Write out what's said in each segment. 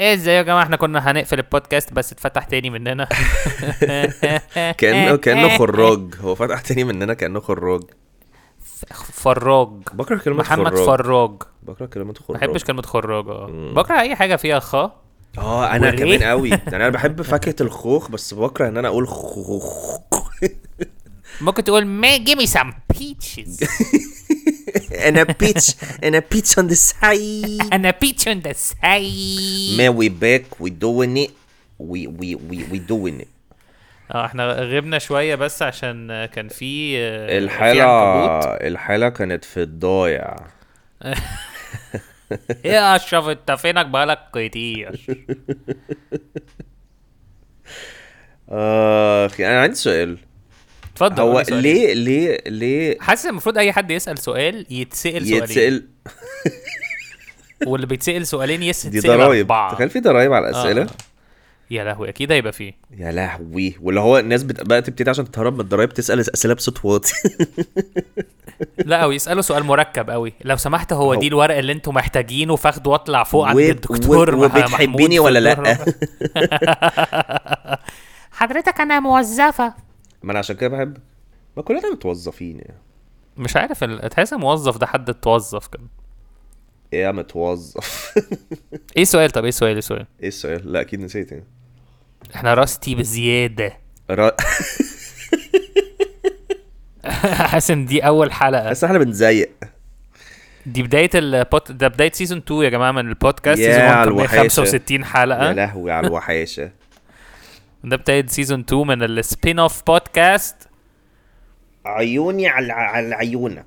ايه ازاي يا جماعه احنا كنا هنقفل البودكاست بس اتفتح تاني مننا كانه كانه خراج هو فتح تاني مننا كانه خراج فراج بكره كلمه محمد خراج فراج بكره كلمه ما خراج بحبش كلمه خراج اه مم. بكره اي حاجه فيها خ اه انا وريه. كمان قوي يعني انا بحب فاكهه الخوخ بس بكره ان انا اقول خوخ ممكن تقول ما give me some peaches انا بيتش انا بيتش on the side انا peach on the side man we back we doing it we we we we doing it اه احنا غبنا شويه بس عشان كان في آه، في الحالة عنكبوت. الحالة كانت في الضايع يا اشرف انت فينك بقالك كتير اخ انا عندي سؤال اتفضل هو قولي سؤالين. ليه ليه ليه حاسس المفروض اي حد يسال سؤال يتسال سؤالين يتسأل واللي بيتسال سؤالين دي يتسال ضرايب اربعه تخيل في ضرايب على الاسئله آه. يا لهوي اكيد هيبقى فيه يا لهوي واللي هو الناس بت... بقى تبتدي عشان تهرب من الضرايب تسال اسئله بصوت واطي لا او يسالوا سؤال مركب قوي لو سمحت هو هو- دي الورق اللي انتوا محتاجينه فاخده واطلع فوق عند و- الدكتور و- مح- وبتحبيني محمود في ولا لأ؟ الدور. حضرتك انا موظفه ما انا عشان كده بحب ما كلنا متوظفين يعني مش عارف ال- تحس موظف ده حد اتوظف كده ايه يا متوظف ايه السؤال طب ايه السؤال ايه السؤال ايه السؤال لا اكيد نسيت يعني احنا راستي بزياده را... حاسس ان دي اول حلقه بس احنا بنزيق دي بدايه البوت ده بدايه سيزون 2 يا جماعه من البودكاست يا سيزون 1 على كان الوحاشة. 65 يا حلقه لهوي على الوحاشه ده بدايه سيزون 2 من السبين اوف بودكاست عيوني على على عيونك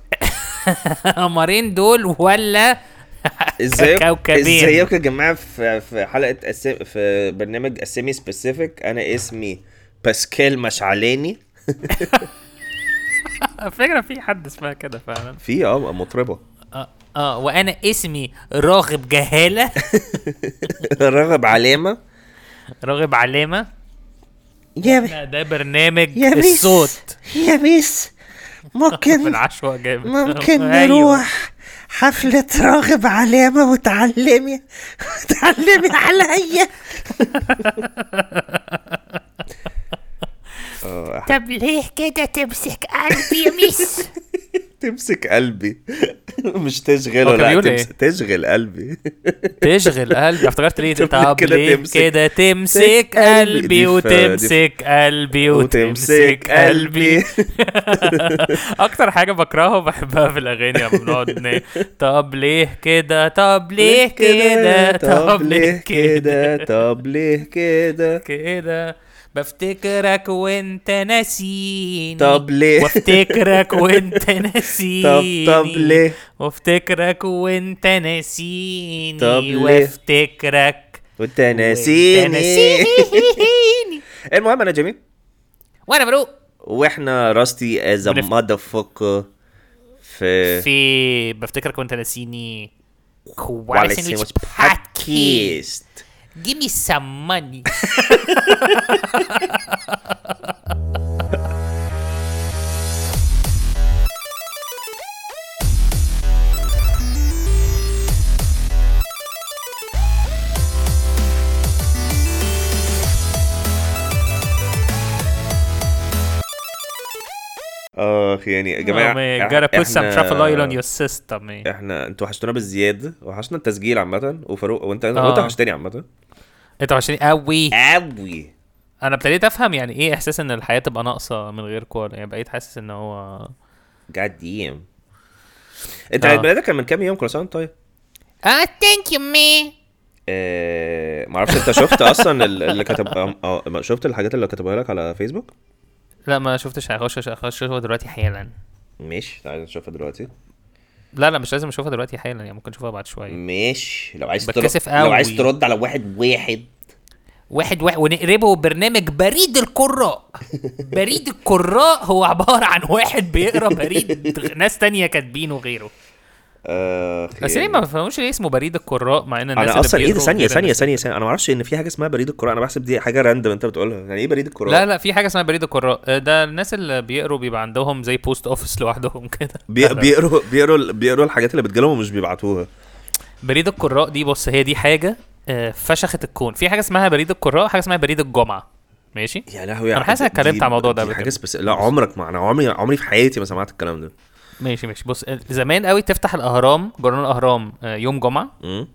قمرين دول ولا ازيك كوكبين. ازيكم يا جماعه في في حلقه أسم... في برنامج اسامي سبيسيفيك انا اسمي باسكال مشعلاني فكرة في حد اسمها كده فعلا في اه مطربه اه, آه وانا اسمي راغب جهالة رغب علامه راغب علامة يا بي لا، ده برنامج يا بيس الصوت يا بيس ممكن بالعشوة جامد ممكن أيوة. نروح حفلة راغب علامة وتعلمي وتعلمي عليا اه طب ليه كده تمسك قلبي يا ميس تمسك قلبي مش تشغله هو كان لا بيقول تمس... إيه؟ تشغل قلبي تشغل قلبي افتكرت ليه طب طب كده ليه تمسك- كده تمسك تمسك قلبي. قلبي دي ف- وتمسك قلبي وتمسك قلبي اكتر حاجه بكرهها وبحبها في الاغاني لما بنقعد ن- طب ليه كده طب ليه كده طب ليه كده طب ليه كده كده بفتكرك وانت ناسيني طب ليه وافتكرك وانت ناسيني طب طب ليه وافتكرك وانت ناسيني طب ليه؟ وافتكرك وانت وانت ناسيني ناسيني المهم انا جيمي وانا بروق واحنا راستي از بنف- ماذر فوك في في بفتكرك وانت ناسيني وعلى كوالي ساندويتش ساندويتش بودكاست بودكاست Give me some money. اخ يعني يا جماعه oh, man. إح- Gotta put some إحنا- truffle oil on your system, man. احنا انتوا وحشتونا بالزياده وحشنا التسجيل عامه وفاروق وانت آه. وانت وحشتني عامه انتوا عشان قوي قوي انا ابتديت افهم يعني ايه احساس ان الحياه تبقى ناقصه من غير كوره يعني بقيت حاسس ان هو جاد ديم انت آه. عيد ميلادك كان من كام يوم كل سنه وأنت طيب اه ثانك يو مي آه ما اعرفش انت شفت اصلا ال- اللي كتب اه آه، شفت الحاجات اللي كتبها لك على فيسبوك لا ما شفتش هخش اخش اشوفها دلوقتي حالا ماشي تعالى نشوفها دلوقتي لا لا مش لازم اشوفها دلوقتي حالا يعني ممكن اشوفها بعد شويه ماشي لو عايز بتكسف ترد لو قوي. عايز ترد على واحد واحد واحد واحد ونقربه برنامج بريد القراء بريد القراء هو عبارة عن واحد بيقرا بريد ناس تانية كاتبينه غيره آه بس ليه ما بفهموش ليه اسمه بريد القراء مع ان الناس انا اللي اصلا ايه ده بيقروا ثانيه غير ثانيه الناس- ثانيه ثانيه انا ما اعرفش ان في حاجه اسمها بريد القراء انا بحسب دي حاجه راندم انت بتقولها يعني ايه بريد القراء لا لا في حاجة اسمها بريد القراء آه، ده الناس اللي بيقروا بيبقى عندهم زي بوست اوفيس لوحدهم كده بي... لا، لا. بيقروا بيقروا بيقروا الحاجات اللي بتجيلهم ومش بيبعتوها بريد القراء دي بص هي دي حاجة آه، فشخت الكون في حاجه اسمها بريد القراء وحاجه اسمها بريد الجمعه ماشي يا لهوي أنا حاسس إنك دي- اتكلمت على الموضوع ده دي قبل حاجه كده. بس لا عمرك ما انا عمري عمري في حياتي ما سمعت الكلام ده ماشي ماشي بص آه، زمان قوي تفتح الاهرام جورنال الاهرام آه، يوم جمعه مم.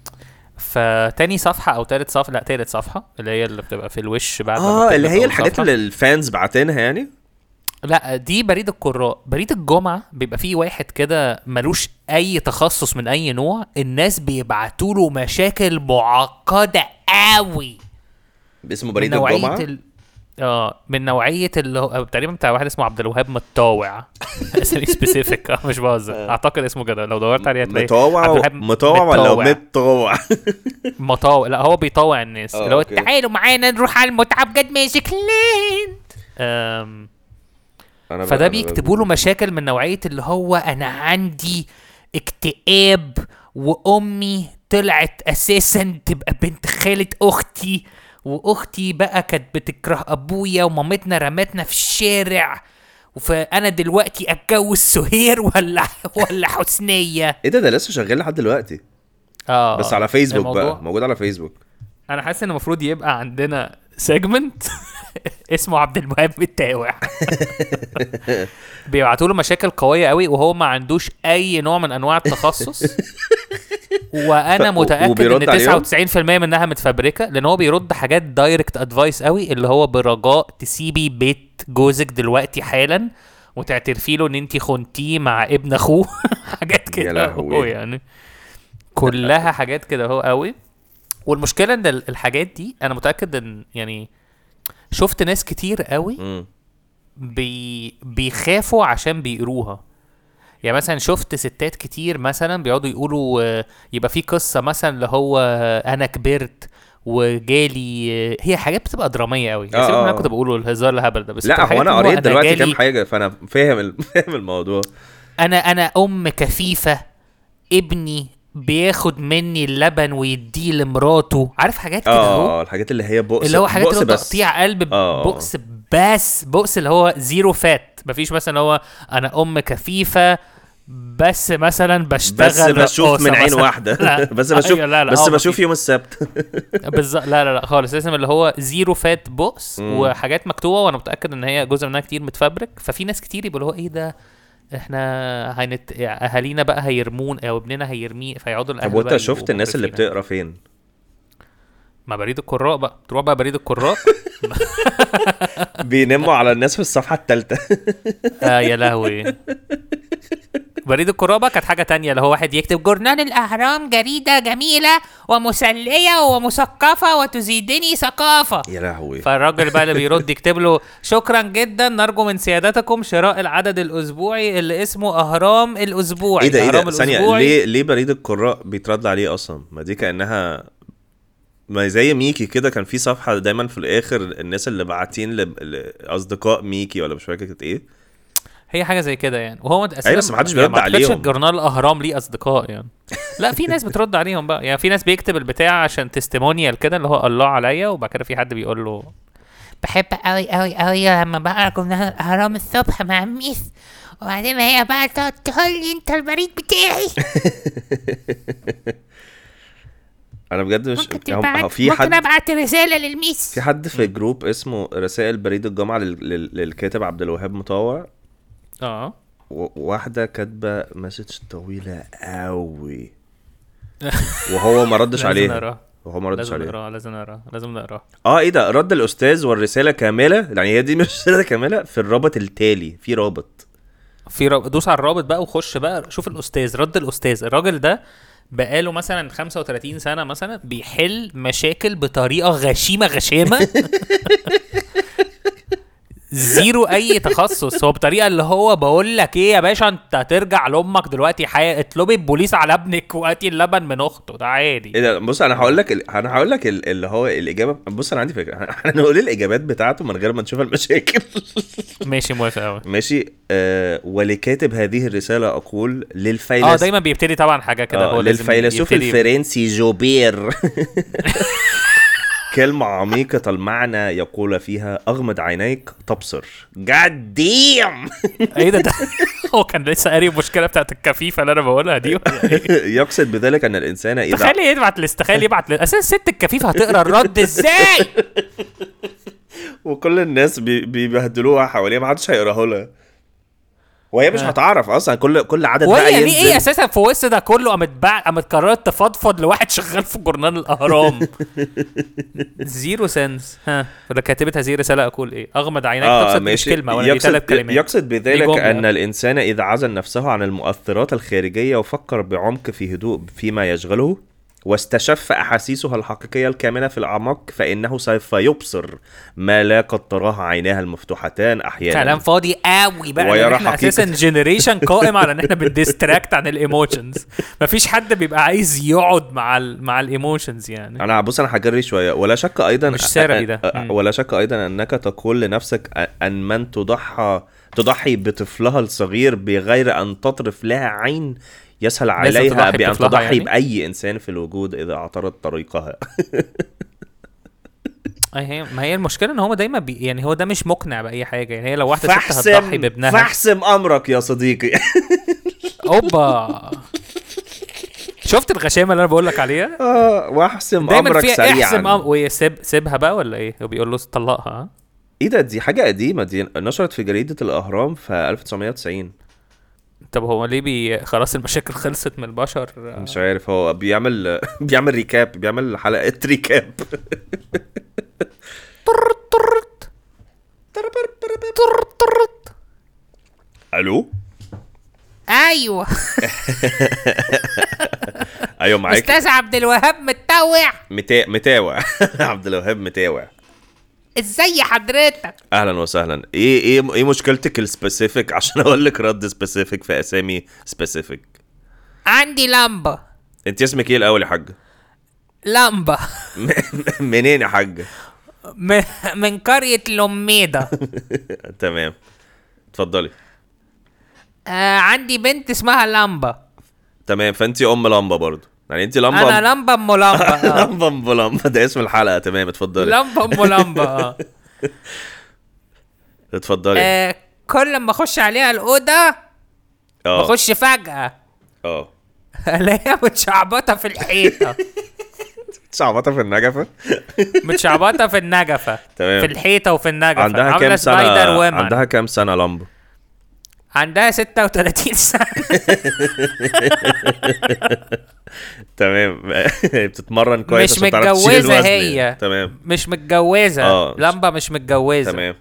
فتاني صفحه او تالت صفحه لا تالت صفحه اللي هي اللي بتبقى في الوش بعد لما اه اللي بتقلب هي أول الحاجات صفحة. اللي الفانز بعتينها يعني لا دي بريد القراء بريد الجمعة بيبقى فيه واحد كده ملوش أي تخصص من أي نوع الناس بيبعتوا له مشاكل معقدة قوي اسمه من بريد نوعية الجمعه ال... اه من نوعية اللي هو تقريبا بتاع واحد اسمه عبد الوهاب مطاوع اسمه سبيسيفيك اه مش بهزر اعتقد اسمه كده لو دورت عليه هتلاقي مطوع عبد و- الوهاب مطوع ولا متطوع مطاوع لا هو بيطوع الناس اه، اللي هو اوكي. تعالوا معانا نروح على المتعة بجد ماجيك لاند أم... أنا ب- فده أنا بيكتبوا له مشاكل من نوعيه اللي هو انا عندي اكتئاب وامي طلعت اساسا تبقى بنت خالة اختي واختي بقى كانت بتكره ابويا ومامتنا رمتنا في الشارع فانا دلوقتي اتجوز سهير ولا ولا حسنيه ايه ده ده لسه شغال لحد دلوقتي اه بس على فيسبوك الموضوع- بقى موجود على فيسبوك انا حاسس ان المفروض يبقى عندنا سيجمنت اسمه عبد المهاب التاوع بيبعتوا له مشاكل قويه قوي وهو ما عندوش اي نوع من انواع التخصص وانا ف- متاكد وبيرد عليهم؟ ان 99% منها متفبركه لان هو بيرد حاجات دايركت ادفايس قوي اللي هو برجاء تسيبي بيت جوزك دلوقتي حالا وتعترفي له ان انت خنتيه مع ابن اخوه حاجات يا كده لهوي. هو يعني كلها حاجات كده هو قوي والمشكله ان ال- الحاجات دي انا متاكد ان يعني شفت ناس كتير قوي مم. بي بيخافوا عشان بيقروها يعني مثلا شفت ستات كتير مثلا بيقعدوا يقولوا آه، يبقى في قصه مثلا اللي هو آه، انا كبرت وجالي آه، هي حاجات بتبقى دراميه قوي آه، يعني سيبك من آه. انا كنت بقوله الهزار الهبل ده بس لا بتبقى هو حاجات انا اللي قريت دلوقتي جالي- كام حاجه فانا فاهم ال- فاهم الموضوع انا انا ام كفيفه ابني بياخد مني اللبن ويديه لمراته عارف حاجات كده اهو اه الحاجات اللي هي بؤس اللي هو حاجات بؤس اللي هو بس تقطيع قلب آه. بؤس بس بؤس اللي هو زيرو فات مفيش مثلا اللي هو انا ام كفيفه بس مثلا بشتغل بس بشوف رقاصة من عين مثلاً. واحده لا. بس بشوف أيوة، لا لا بس آه، بشوف مفيش. يوم السبت بالظبط لا لا لا خالص لازم اللي هو زيرو فات بؤس مم. وحاجات مكتوبه وانا متاكد ان هي جزء منها كتير متفبرك ففي ناس كتير يبقوا اللي هو ايه ده احنا هنت اهالينا بقى هيرمون او ابننا هيرميه فيقعدوا الاهل طب وانت بقى شفت يبقوا الناس اللي مقرفين. بتقرا فين ما بريد القراء بقى تروح بقى بريد القراء بينموا على الناس في الصفحه الثالثه اه يا لهوي بريد القراء بقى كانت حاجه تانية اللي هو واحد يكتب جورنال الاهرام جريده جميله ومسليه ومثقفه وتزيدني ثقافه يا لهوي فالراجل بقى اللي بيرد يكتب له شكرا جدا نرجو من سيادتكم شراء العدد الاسبوعي اللي اسمه اهرام الاسبوعي ايه ده ايه الأهرام ده ثانيه الأسبوعي. ليه ليه بريد القراء بيترد عليه اصلا ما دي كانها ما زي ميكي كده كان في صفحه دايما في الاخر الناس اللي باعتين ل- لاصدقاء ميكي ولا مش فاكر كانت ايه هي حاجه زي كده يعني وهو أساساً أيوة، بس محدش يعني بيرد ما أعتقدش عليهم. الجورنال الاهرام ليه اصدقاء يعني لا في ناس بترد عليهم بقى يعني في ناس بيكتب البتاع عشان تستيمونيال كده اللي هو الله عليا وبعد كده في حد بيقول له بحب قوي قوي قوي لما بقرا جورنال الاهرام الصبح مع ميس وبعدين هي بقى تقعد تقول لي انت البريد بتاعي انا بجد مش ممكن هم- تبعت في ممكن حد ابعت رساله للميس في حد في جروب اسمه رسائل بريد الجمعه لل- لل- للكاتب عبد الوهاب مطوع اه و- واحده كاتبه مسج طويله قوي وهو ما ردش لازم عليها نقراها. وهو ما ردش لازم عليها نقراها لازم نقراها لازم نقراها اه ايه ده رد الاستاذ والرساله كامله يعني هي دي مش رساله كامله في الرابط التالي في رابط في رب... دوس على الرابط بقى وخش بقى شوف الاستاذ رد الاستاذ الراجل ده بقاله مثلا 35 سنه مثلا بيحل مشاكل بطريقه غشيمه غشامه زيرو اي تخصص هو بطريقه اللي هو بقول لك ايه يا باشا انت هترجع لامك دلوقتي حي... اطلبي البوليس على ابنك وهاتي اللبن من اخته ده عادي ايه ده بص انا هقول لك ال- انا هقول لك ال- اللي هو الاجابه بص انا عندي فكره هنقول الاجابات بتاعته من غير ما نشوف المشاكل ماشي موافق قوي ماشي آه ولكاتب هذه الرساله اقول اه للفيلسوف دايما بيبتدي طبعا حاجه كده آه هو لازم للفيلسوف يبتدي- الفرنسي جوبير كلمة عميقة المعنى يقول فيها أغمض عينيك تبصر جاد ديم ايه ده ده هو كان لسه قاري المشكله بتاعت الكفيفه اللي انا بقولها دي ولا إيه؟ يقصد بذلك أن الإنسان إذا تخيل يبعت لس- تخيل يبعت لس- اساسا الست الكفيفه هتقرا الرد ازاي وكل الناس بي- بيبهدلوها حواليها ما حدش هيقراها لها وهي مش آه. هتعرف اصلا كل كل عدد بقى وهي ليه ينزل ايه اساسا في وسط ده كله قامت بع... قامت قررت تفضفض لواحد شغال في جورنال الاهرام زيرو سنس ها ولا كاتبة هذه الرساله اقول ايه اغمض عينيك اه تبصر دي مش ماشي كلمه ولا دي يقصد ثلاث كلمات يقصد بذلك جملة. ان الانسان اذا عزل نفسه عن المؤثرات الخارجيه وفكر بعمق في هدوء فيما يشغله واستشف احاسيسه الحقيقيه الكامنه في الاعماق فانه سوف يبصر ما لا قد تراه عيناه المفتوحتان احيانا كلام فاضي قوي بقى ويرى لأن احنا حقيقة. اساسا جنريشن قائم على ان احنا بنديستراكت عن الايموشنز مفيش حد بيبقى عايز يقعد مع ال مع الايموشنز يعني انا بص انا هجري شويه ولا شك ايضا مش سرقي ده. أ- أ- مم. ولا شك ايضا انك تقول لنفسك أ- ان من تضحى تضحي بطفلها الصغير بغير ان تطرف لها عين يسهل عليها تضحي بان بطفلها تضحي يعني؟ باي انسان في الوجود اذا اعترض طريقها أي هي ما هي المشكله ان هو دايما بي يعني هو ده مش مقنع باي حاجه يعني هي لو واحده ست هتضحي فاحسم بابنها فاحسم امرك يا صديقي اوبا شفت الغشامه اللي انا بقول لك عليها اه واحسم دايما امرك فيها سريعا احسم أم... ويسيب سيبها بقى ولا ايه هو بيقول له طلقها ها؟ ايه ده دي حاجه قديمه دي نشرت في جريده الاهرام في 1990 طب هو ليه بي خلاص المشاكل خلصت من البشر مش عارف هو بيعمل بيعمل ريكاب بيعمل حلقات ريكاب طرت طرت طرت طرت الو ايوه ايوه معاك استاذ عبد الوهاب متطوع متا... متاوع عبد الوهاب متاوع ازاي حضرتك اهلا وسهلا ايه ايه ايه مشكلتك السبيسيفيك عشان اقول لك رد سبيسيفيك في اسامي سبيسيفيك عندي لمبه انت اسمك ايه الاول يا حاج لمبه منين يا حاج م- من قريه لميده تمام اتفضلي آه عندي بنت اسمها لمبه تمام فانت ام لمبه برضو يعني انت لمبه انا لمبه ام لمبه آه. لمبه ام لمبه ده اسم الحلقه تمام اتفضلي لمبه ام لمبه اه اتفضلي آه، كل ما اخش عليها الاوضه اه بخش فجاه اه الاقيها متشعبطه في الحيطه شعبطه في النجفه متشعبطه في النجفه تمام. في الحيطه وفي النجفه عندها عاملة كام سبايدر سنه وومن. عندها كام سنه لمبه عندها 36 سنه تمام بتتمرن كويس مش عشان تعرف تشيل متجوزة الوزن هي. يعني. تمام مش متجوزه آه. لمبه مش متجوزه تمام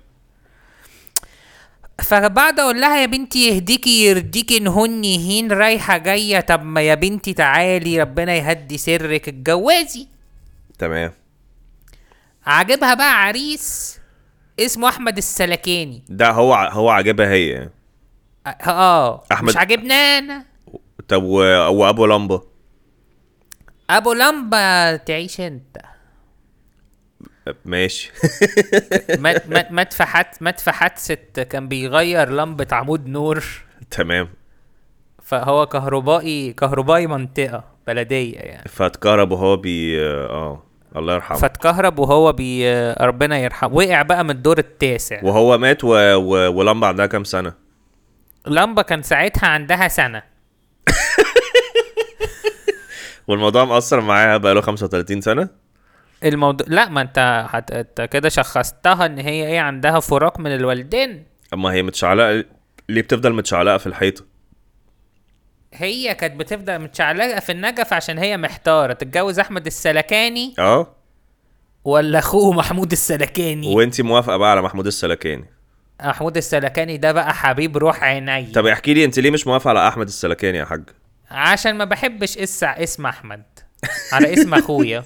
فبعد اقول لها يا بنتي يهديكي يرضيكي نهني هين رايحه جايه طب ما يا بنتي تعالي ربنا يهدي سرك اتجوزي تمام عاجبها بقى عريس اسمه احمد السلكاني ده هو ع- هو عاجبها هي يعني. اه آه، أحمد- مش عاجبنا انا طب و... وابو لمبه ابو لمبه تعيش انت ماشي مات مات مات في حادث مات في حادثه كان بيغير لمبه عمود نور تمام فهو كهربائي كهربائي منطقه بلديه يعني فاتكهرب وهو بي اه الله يرحمه فاتكهرب وهو بي ربنا يرحمه وقع بقى من الدور التاسع وهو مات و... و... ولمبه عندها كام سنه لمبه كان ساعتها عندها سنه والموضوع مأثر معاها بقاله 35 سنه الموضوع لا ما انت هت... انت كده شخصتها ان هي ايه عندها فراق من الوالدين اما هي متشعلقه ليه بتفضل متشعلقه في الحيطه هي كانت بتفضل متشعلقه في النجف عشان هي محتاره تتجوز احمد السلكاني اه ولا اخوه محمود السلكاني وانتي موافقه بقى على محمود السلكاني محمود السلكاني ده بقى حبيب روح عيني طب احكي لي انت ليه مش موافقه على احمد السلكاني يا حاج عشان ما بحبش اسع اسم احمد على اسم اخويا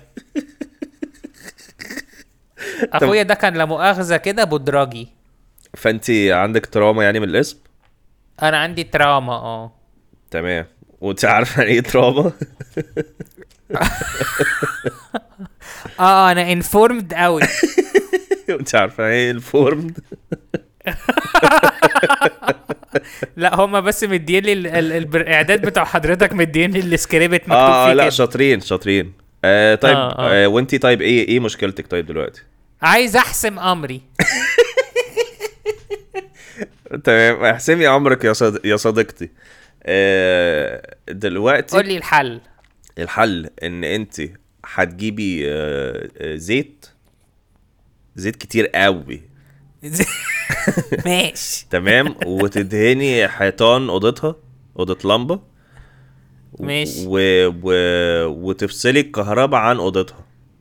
اخويا ده كان لا مؤاخذه كده بدراجي فانت عندك تراما يعني من الاسم انا عندي تراما اه تمام وانت عارفه يعني ايه تراما اه انا انفورمد قوي وانت عارفه يعني ايه الفورمد لا هما بس مدين لي ال- ال- الاعداد بتاع حضرتك مدين لي السكريبت مكتوب اه فيه لا كده شاطرين شاطرين آه طيب آه، آه. آه وانتي طيب ايه ايه مشكلتك طيب دلوقتي عايز احسم امري تمام احسمي عمرك يا صد... يا صديقتي آه دلوقتي قول لي الحل الحل ان انت هتجيبي آه آه زيت زيت كتير قوي ماشي تمام وتدهني حيطان اوضتها اوضه لمبه و- ماشي. و... و... وتفصلي الكهرباء عن اوضتها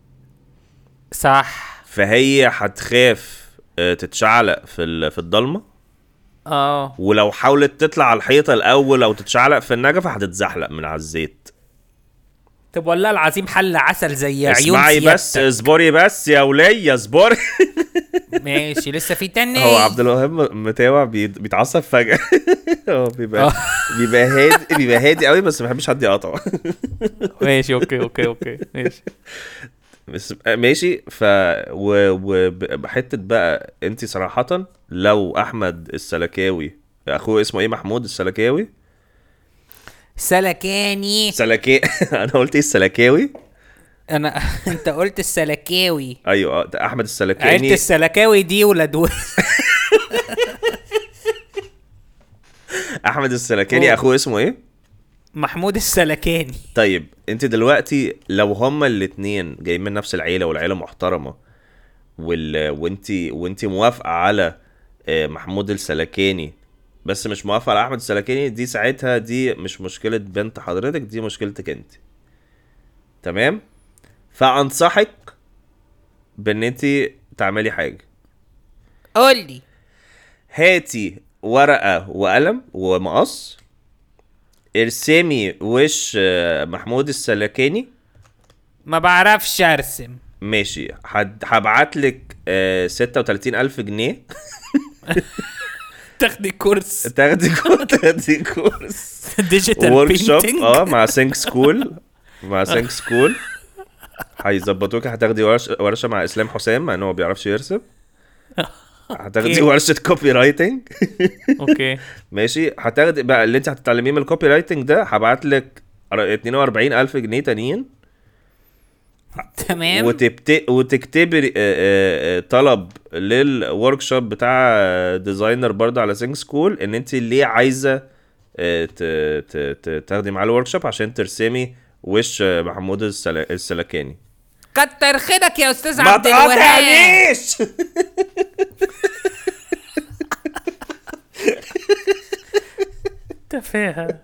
صح فهي هتخاف آه، تتشعلق في ال... في الضلمه اه ولو حاولت تطلع على الحيطه الاول او تتشعلق في النجفه هتتزحلق من على الزيت طب والله العظيم حل عسل زي عيون اسمعي بس سيادتك. اصبري بس يا ولية اصبري ماشي لسه في تاني هو عبد الوهاب متاوع بي- بيتعصب فجأة هو بيبقى بيبقى هادي بيبقى هادي قوي بس ما بحبش حد يقطعه ماشي اوكي اوكي اوكي ماشي بس ماشي ف و وحته بقى انت صراحة لو احمد السلكاوي اخوه اسمه ايه محمود السلكاوي سلكاني سلكي انا قلت ايه السلكاوي انا انت قلت السلكاوي ايوه آه، ده احمد عيلة السلكاني السلكاوي دي ولاد و- احمد السلكاني أوه. اخوه اسمه ايه محمود السلكاني طيب انت دلوقتي لو هما الاتنين جايين من نفس العيله والعيله محترمه وال... وانت وانت موافقه على آه، محمود السلكاني بس مش موافقه على احمد السلكاني دي ساعتها دي مش مشكله بنت حضرتك دي مشكلتك انت تمام فانصحك بان انت تعملي حاجه قول لي هاتي ورقه وقلم ومقص ارسمي وش آه، محمود السلكاني ما بعرفش ارسم ماشي هبعت لك آه 36000 جنيه تاخدي كورس تاخدي كورس تاخدي كورس ديجيتال ورك شوب بينتنج اه مع سينك سكول مع سينك سكول هيظبطوك هتاخدي ورش ورشه مع اسلام حسام مع ان هو ما بيعرفش يرسم هتاخدي أوكي. ورشه كوبي رايتنج اوكي ماشي هتاخدي بقى اللي انت هتتعلميه من الكوبي رايتنج ده هبعت لك 42000 جنيه تانيين تمام وتبت... وتكتبي آه، آه، آه، طلب للورك شوب بتاع ديزاينر برضه على سينج سكول ان انت ليه عايزه آه، ت... ت... ت... تاخدي معاه الورك شوب عشان ترسمي وش آه، محمود السل... السلكاني كتر خيرك يا استاذ ما عبد الوهاب تقاطعنيش تفاهه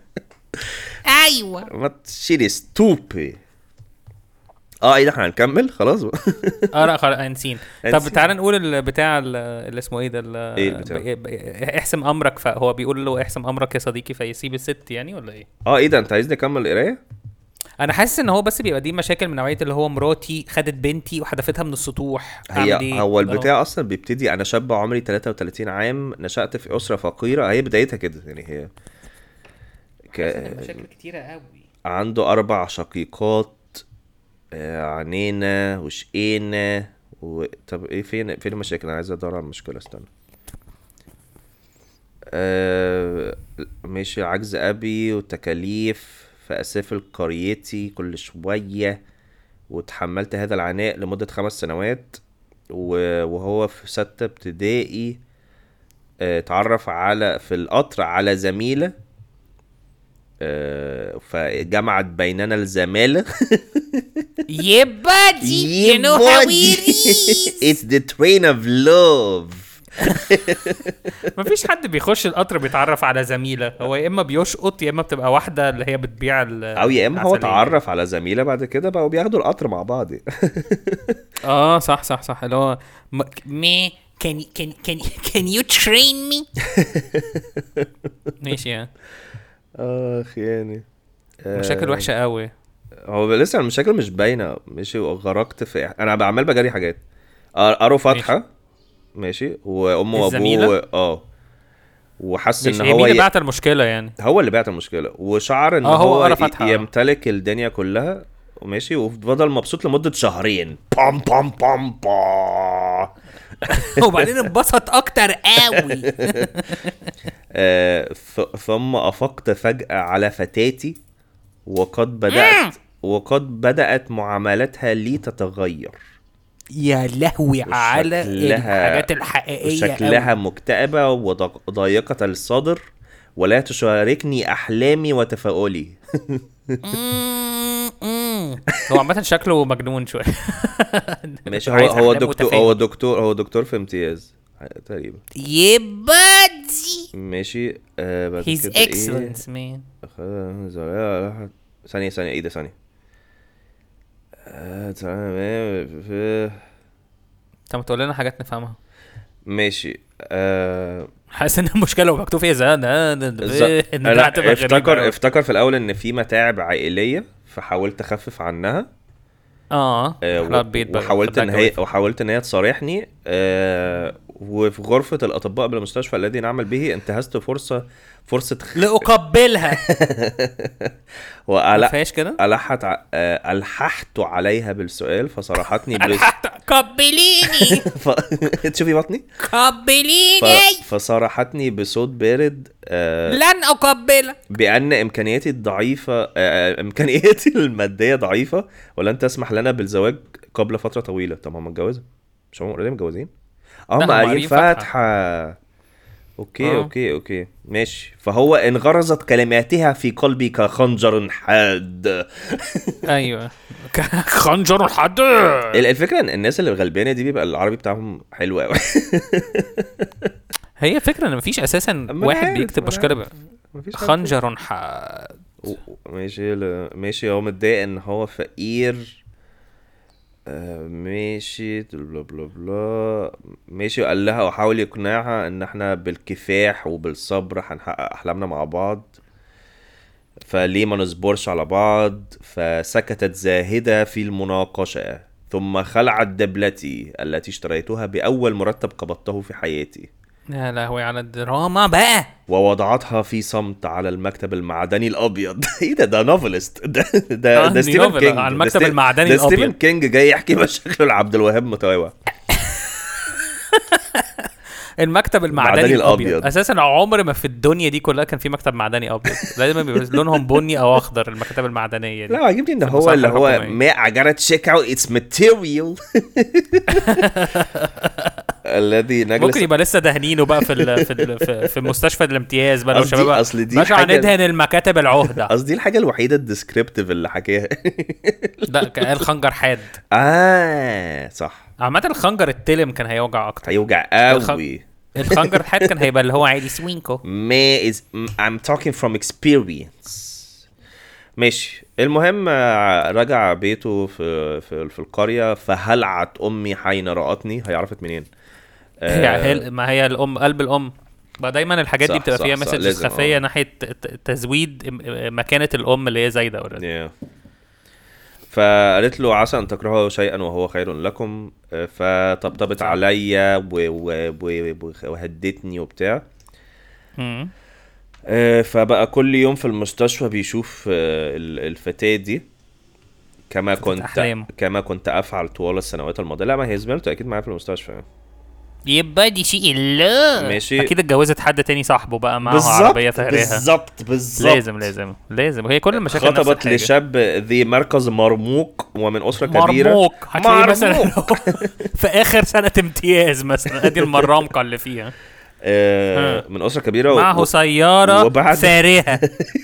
ايوه ما تشيلي ستوبي اه ايه ده احنا هنكمل خلاص بقى. اه لا خلاص نسين طب نسين. تعالى نقول البتاع ال- اللي اسمه ايه ده ال- إيه البتاع؟ ب- ب- احسم امرك فهو بيقول له احسم امرك يا صديقي فيسيب الست يعني ولا ايه؟ اه ايه ده انت عايزني اكمل قرايه انا حاسس ان هو بس بيبقى دي مشاكل من نوعيه اللي هو مراتي خدت بنتي وحدفتها من السطوح أعمل هي إيه؟ هو أهو. البتاع اصلا بيبتدي انا شاب عمري 33 عام نشأت في اسره فقيره هي بدايتها كده يعني هي ك... مشاكل كتيره قوي عنده اربع شقيقات آه، عنينا وشقينا و... طب ايه فين فين المشاكل انا عايز ادور على المشكله استنى آه... ماشي عجز ابي وتكاليف فاسافر قريتي كل شويه وتحملت هذا العناء لمده خمس سنوات و- وهو في ستة ابتدائي آه، اتعرف على في القطر على زميلة آه، فجمعت بيننا الزمالة يبقى دي you know how it is It's the train of love مفيش حد بيخش القطر بيتعرف على زميله هو يا اما بيشقط يا اما بتبقى واحده اللي هي بتبيع ال- او يا اما هو العسلية. اتعرف على زميلة بعد كده بقوا بياخدوا القطر مع بعض اه صح صح صح اللي هو م- me can you can can can you train me ماشي يعني اخ يعني مشاكل وحشه قوي هو لسه المشاكل مش باينه ماشي وغرقت في انا بعمل بجري حاجات قروا فاتحه ماشي وامه الزميلة؟ وابوه اه وحس ان ماشي هي مين هو اللي ي... بعت المشكله يعني هو اللي بعت المشكله وشعر ان آه، هو هو, قرا ي- فاتحة. يمتلك الدنيا كلها وماشي وفضل مبسوط لمده شهرين بام بام بام بام وبعدين انبسط اكتر قوي آه ث- ثم افقت فجاه على فتاتي وقد بدات وقد بدأت معاملتها لي تتغير يا لهوي على وشكلها- الحاجات الحقيقيه وشكلها أوي. مكتئبة وضيقة الصدر ولا تشاركني أحلامي وتفاؤلي مم، مم. هو عامه شكله مجنون شويه ماشي هو عايز هو أحلام دكتور وتفاؤل. هو دكتور هو دكتور في امتياز تقريبا يبادي ماشي آه بعد He's كده excellent man ايه زرع- ثانية ثانية ايه ده ثانية آه، تمام. انت ما تقول لنا حاجات نفهمها ماشي آه حاسس ان المشكله لو مكتوب فيها زي ده ده- ده- ز- ان ده لا هتبقى غريبة افتكر أوي. افتكر في الاول ان في متاعب عائليه فحاولت اخفف عنها اه آه، احنا و- البيت بقى وحاولت ان خدها هي جواز. وحاولت ان هي تصارحني آه وفي غرفه الاطباء بالمستشفى الذي نعمل به انتهزت فرصه فرصه خ... لاقبلها ما وأل... فيهاش كده ألحت ع... آه، ألححت عليها بالسؤال فصرحتني بس... قبليني ف... تشوفي بطني ف... قبليني فصرحتني بصوت بارد آه لن أقبلك بأن إمكانياتي الضعيفة آه، إمكانياتي المادية ضعيفة ولن تسمح لنا بالزواج قبل فترة طويلة طب هم متجوزة مش هم اوريدي متجوزين؟ اه لا، هم هم قاريين قاريين فاتحة. فاتحة اوكي آه. اوكي اوكي ماشي فهو انغرزت كلماتها في قلبي كخنجر حاد ايوه خنجر حد ال- الفكرة ان الناس اللي غلبانة دي بيبقى العربي بتاعهم حلو قوي هي فكره ان مفيش اساسا أنا واحد عارف، بيكتب أنا مشكله عارف. مفيش حد. خنجر حد و- ماشي ل- ماشي هو متضايق ان هو فقير آه، ماشي بلا بلا بلا ماشي قال لها وحاول يقنعها ان احنا بالكفاح وبالصبر هنحقق احلامنا مع بعض فليه ما نصبرش على بعض فسكتت زاهدة في المناقشة ثم خلعت دبلتي التي اشتريتها بأول مرتب قبضته في حياتي يا لهوي على الدراما بقى ووضعتها في صمت على المكتب المعدني الابيض ايه ده ده نوفلست ده ده آه، ده دي ستيفن نوفل كينج على ده المكتب ستيف- المعدني ده ستيفن الأبيض. كينج جاي يحكي مشاكله لعبد الوهاب متواوع المكتب المعدني المعدني الابيض الأبيض. اساسا عمر ما في الدنيا دي كلها كان في مكتب معدني ابيض دايما بيبقى لونهم بني او اخضر المكاتب المعدنيه دي لا عاجبني ان في هو المصالح اللي هو الحكومية. ما I gotta check out its material الذي نجلس ممكن يبقى لسه دهنينه بقى في ال في ال في, في مستشفى الامتياز بقى لو قصدي- شباب بقى أصل دي باشا حاجة- هندهن المكاتب العهده قصدي الحاجه الوحيده الديسكريبتيف اللي حكاها لا كان خنجر حاد اه صح عامة الخنجر التلم كان هيوجع اكتر هيوجع الخ- قوي الخنجر الحاد كان هيبقى اللي هو عادي سوينكو ما is I'm talking from experience ماشي المهم آه، رجع بيته في في, في القرية فهلعت أمي حين رأتني هي عرفت منين؟ هي آه، هي- ما هي الام قلب الام بقى دايما الحاجات دي صح، بتبقى صح، فيها صح، مسجز لازم، خفيه آه. ناحيه ت- ت- تزويد م- مكانه الام اللي هي زايده اوريدي yeah. فقالت له عسى أن تكرهوا شيئا وهو خير لكم آه، فطبطبت صح. عليا و- و- و- و- وهدتني وبتاع مم. آه، فبقى كل يوم في المستشفى بيشوف آه، ال- الفتاة دي كما كنت أحلامه. كما كنت افعل طوال السنوات الماضيه لا ما هي زميلته اكيد معايا في المستشفى يبقى دي شيء الله ماشي اكيد اتجوزت حد تاني صاحبه بقى معاه بالظبط عربيه فهريها بالظبط بالظبط لازم لازم لازم هي كل المشاكل نفس خطبت الحاجة. لشاب ذي مركز مرموق ومن اسره كبيره مرموق هتلاقيه مثلا مرموق. في اخر سنه امتياز مثلا ادي المرامقه اللي فيها آه ها. من اسره كبيره معه و... سياره وبعد- فارهه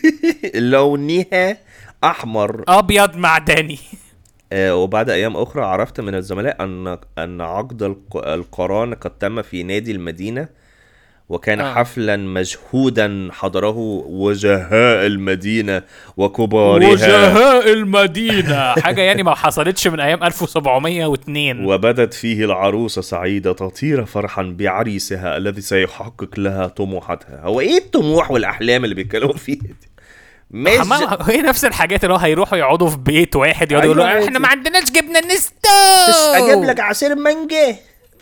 لونها احمر ابيض معدني آه وبعد ايام اخرى عرفت من الزملاء ان ان عقد الق- القران قد تم في نادي المدينه وكان آه. حفلا مجهودا حضره وجهاء المدينه وكبارها وجهاء المدينه حاجه يعني ما حصلتش من ايام 1702 وبدت فيه العروسة سعيدة تطير فرحا بعريسها الذي سيحقق لها طموحاتها هو ايه الطموح والأحلام اللي بيتكلموا فيها دي مش حمام هي نفس الحاجات اللي هو هيروحوا يقعدوا في بيت واحد يقعدوا أيوة يقولوا عادي. احنا ما عندناش جبنه نستو اجيب لك عصير مانجا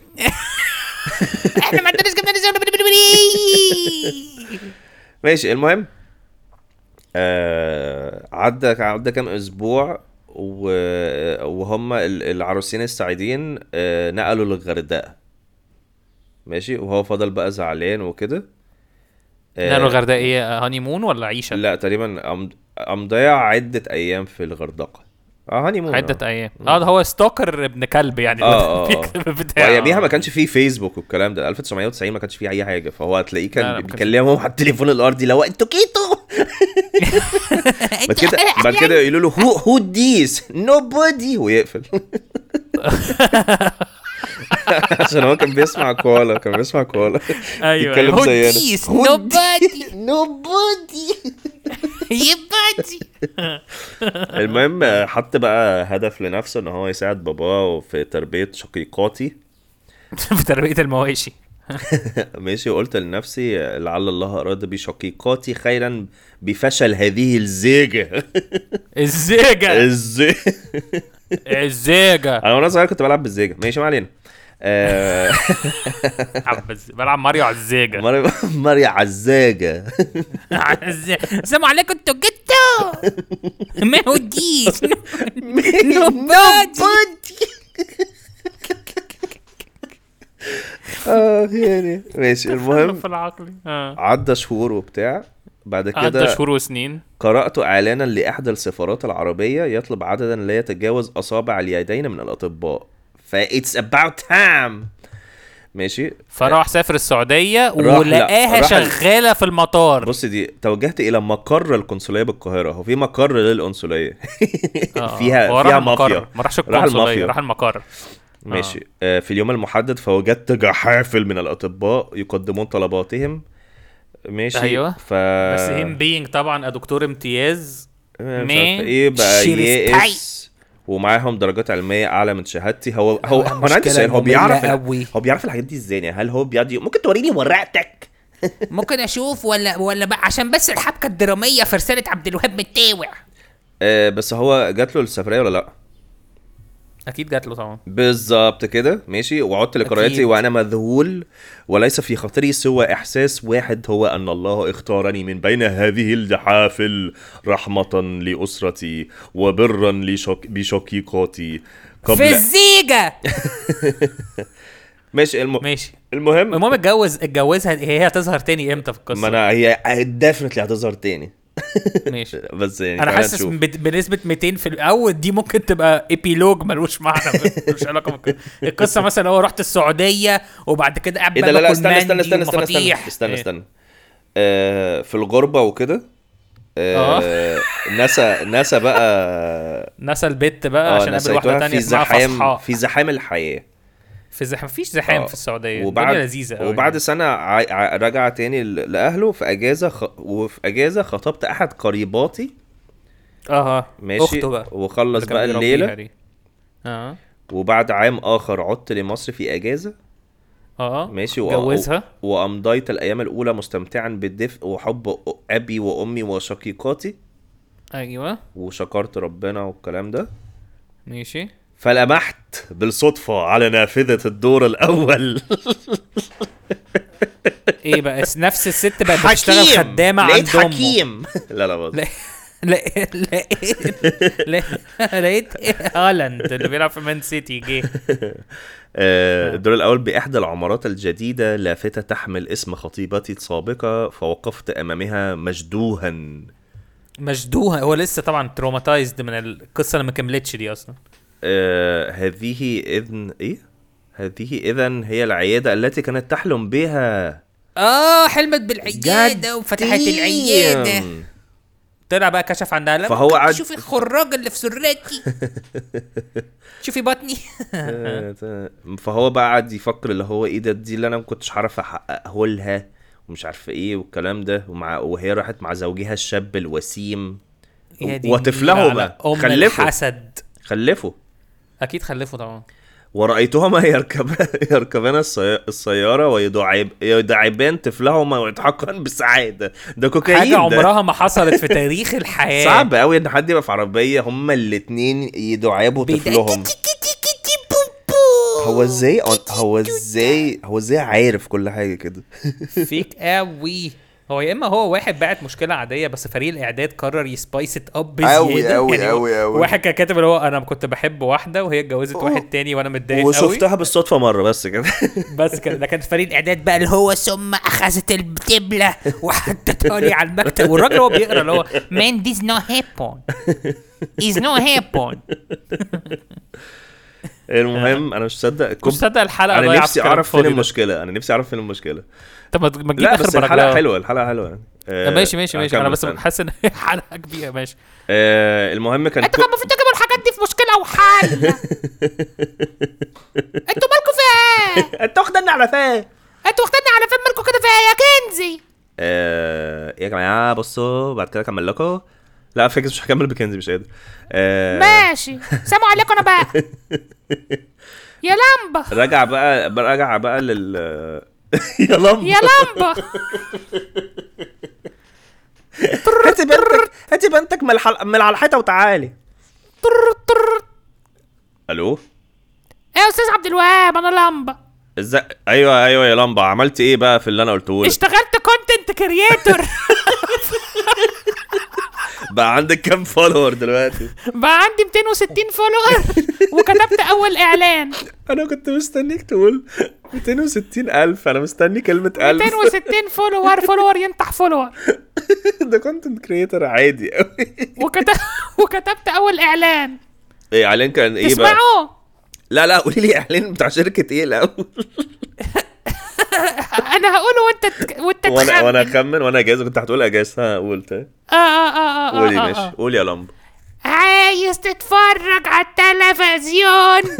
احنا ما عندناش جبنه نسوي ماشي المهم آه عدى عدى كام اسبوع و... وهم ال- العروسين السعيدين آه نقلوا للغردقة ماشي وهو فضل بقى زعلان وكده آه، نقلوا الغردقه ايه هاني مون ولا عيشه لا تقريبا قام قام ضيع عدة أيام في الغردقة اه هاني مون عدة ايام اه ده هو ستوكر ابن كلب يعني اه اه آه. بيكتب بتاع واياميها ما كانش فيه فيسبوك والكلام ده 1990 ما كانش فيه اي حاجه فهو هتلاقيه لا، كان لا، ما كانش بيكلمهم على التليفون الارضي لو انتوا كيتو بعد كده بعد كده يقولوا له هو هو ديس نو بودي ويقفل عشان هو كان بيسمع كوالا كان بيسمع كوالا ايوه يتكلم هو زينا ديس Nobody. نوبودي Nobody. المهم حط بقى هدف لنفسه ان هو يساعد باباه في تربيه شقيقاتي في تربية المواشي ماشي وقلت لنفسي لعل الله اراد بشقيقاتي خيرا بفشل هذه الزيجه الزيجة الزي الزيجة انا وانا صغير كنت بلعب بالزيجه ماشي ما علينا آه، عبز- بلعب ماريو على الزيجة ماري- ماريا عزاجه على الزيجة. السلام عليكم انتوا جيتوا ما هو ديس Nobody. اه يعني ماشي المهم في العقل اه عدى شهور وبتاع بعد عدى كده شهور وسنين قرأت إعلانا لإحدى السفارات العربية يطلب عددا لا يتجاوز أصابع اليدين من الأطباء فإتس about time ماشي فراح سافر السعودية راح- ولقاها راح- شغالة في المطار بص دي توجهت إلى مقر القنصلية بالقاهرة هو في مقر للقنصلية آه، فيها هو راح فيها المقر. مافيا ما راحش راح القنصلية المافيا. راح المقر ماشي آه. في اليوم المحدد فوجدت جحافل من الأطباء يقدمون طلباتهم ماشي أيوة. ف بس هيم بينج طبعا دكتور امتياز مش man عارف ايه بقى she is يائس ومعاهم درجات علميه اعلى من شهادتي هو هو هو هو انا عندي المشكلة سؤال هو إنه بيعرف مملة ال- قوي. هو بيعرف الحاجات دي ازاي يعني هل هو بيقعد يقول- ممكن توريني ورقتك ممكن اشوف ولا ولا بقى عشان بس الحبكه الدراميه في رساله عبد الوهاب متاوع آه بس هو جات له السفريه ولا لا اكيد جات له طبعا بالظبط كده ماشي وعدت لقراءتي أكيد. وانا مذهول وليس في خاطري سوى احساس واحد هو ان الله اختارني من بين هذه الجحافل رحمه لاسرتي وبرا لشك... بشقيقاتي في قبل الزيجه ماشي الم... ماشي المهم المهم اتجوز اتجوزها هي هتظهر تاني امتى في ما القصه انا هي ديفنتلي هتظهر تاني ماشي بس يعني انا خلينا حاسس نشوف. بت- بنسبه 200 في الاول دي ممكن تبقى ايبيلوج ملوش معنى ملوش علاقه بالقصه القصه مثلا هو رحت السعوديه وبعد كده قاعد ايه ده لا لا باكل استنى استنى مندي استنى استنى استنى ومفاتيح. استنى إيه؟ استنى آه في الغربة وكده آه ناسا ناسا بقى نسى البت بقى اه عشان قابل واحده نسيتوها تانية في اسمها زحام فصحاء في زحام الحياة في زحام مفيش زحام آه. في السعوديه وبعد الدنيا لذيذه قوي وبعد سنة ع... ع... رجع تاني ل- لأهله في أجازة خ... وفي أجازة خطبت أحد قريباتي اه ماشي اخته بقى وخلص اللي كان بقى بيربيها الليلة دي. اه وبعد عام آخر عدت لمصر في أجازة اه ماشي و- جوزها و... وأمضيت الأيام الأولى مستمتعا بالدفء وحب أبي وأمي وشقيقاتي ايوه وشكرت ربنا والكلام ده ماشي فلمحت بالصدفة على نافذة الدور الأول ايه بقى س- نفس الست بقت بتشتغل خدامه لقيت عند امه حكيم لا لا بص لا- لقيت لقيت لقيت هالاند اللي بيلعب في مان سيتي جه آه، الدور الأول بإحدى العمارات الجديدة لافتة تحمل اسم خطيبتي السابقة فوقفت أمامها مجدوها مشدوها هو لسه طبعا تروماتايزد من القصه اللي ما كملتش دي اصلا آه، هذه إذن إيه؟ هذه إذا هي العيادة التي كانت تحلم بها اه حلمت بالعياده God وفتحت damn. العياده طلع بقى كشف عندها لا فهو قعد شوفي الخراج اللي في سرتي شوفي بطني آه، فهو بقى قعد يفكر اللي هو ايه ده دي اللي انا ما كنتش عارف احققه لها ومش عارف ايه والكلام ده ومع وهي راحت مع زوجها الشاب الوسيم يا دي وطفلهما النيلة على ام خلفوا الحسد خلفوا اكيد خلفوا طبعا ورأيتهما يركب يركبان السي... السيارة ويدعب يدعبان طفلهما ويضحكان بسعادة ده كوكايين حاجه ده. عمرها ما حصلت في تاريخ الحياه صعب قوي ان حد يبقى في عربية هما الاتنين يدعبوا طفلهم هو ازاي هو ازاي هو ازاي عارف كل حاجة كده فيك قوي هو يا اما هو واحد بعت مشكله عاديه بس فريق الاعداد قرر يسبايس ات اب أوي بزياده أوي يعني أوي أوي. واحد كان كاتب اللي هو انا كنت بحب واحده وهي اتجوزت واحد تاني وانا متضايق قوي وشفتها بالصدفه مره بس كده بس كده ده كان فريق الاعداد بقى اللي هو هو ثم اخذت الدبلة وحطتها لي على المكتب والراجل هو بيقرا اللي هو Man this no happen is no happen المهم انا مش مصدق مش كوب مصدق الحلقه انا ضايعة نفسي في كلام اعرف فين فاضي ده. المشكله انا نفسي اعرف فين المشكله طب ما ما تجيب لا اخر بس الحلقه باراجراف. حلوه الحلقه حلوه آه، ماشي ماشي ماشي انا هكمل بس تاني. حاسس ان هي حلقه كبيره ماشي آه، المهم كان انتوا كان المفروض تجيبوا الحاجات دي في مشكلة وحل انتوا مالكوا فيها ايه؟ انت واخدني على فين انتوا واخديني على فين مالكوا كده فيها يا كنزي آه، يا جماعه بصوا بعد كده اكمل لكم لا فاكس مش هكمل بكنزي مش قادر آه، ماشي سلام عليكم انا بقى يا لمبة رجع بقى رجع بقى لل يا لمبه يا لمبة هاتي بنتك هاتي بنتك من الحل... من على الحيطه وتعالي الو ايه يا استاذ عبد الوهاب انا لمبة ازاي ايوه ايوه يا لمبه عملت ايه بقى في اللي انا قلته لك اشتغلت كونتنت كرييتور بقى عندك كام فولور دلوقتي بقى عندي 260 فولور وكتبت اول اعلان انا كنت مستنيك تقول 260 الف انا مستني كلمه الف 260 فولور فولور ينطح فولور ده كونتنت كريتور عادي قوي وكتب وكتبت اول اعلان ايه اعلان كان ايه بقى تسمعوا لا لا قولي لي اعلان بتاع شركه ايه الاول انا هقوله وانت تك... وانت وانا وانا تخمن اخمن وانا اجازه كنت هتقول اجازه ها قلت اه اه اه اه قولي آه، ماشي آه. قولي يا لمبه عايز تتفرج على التلفزيون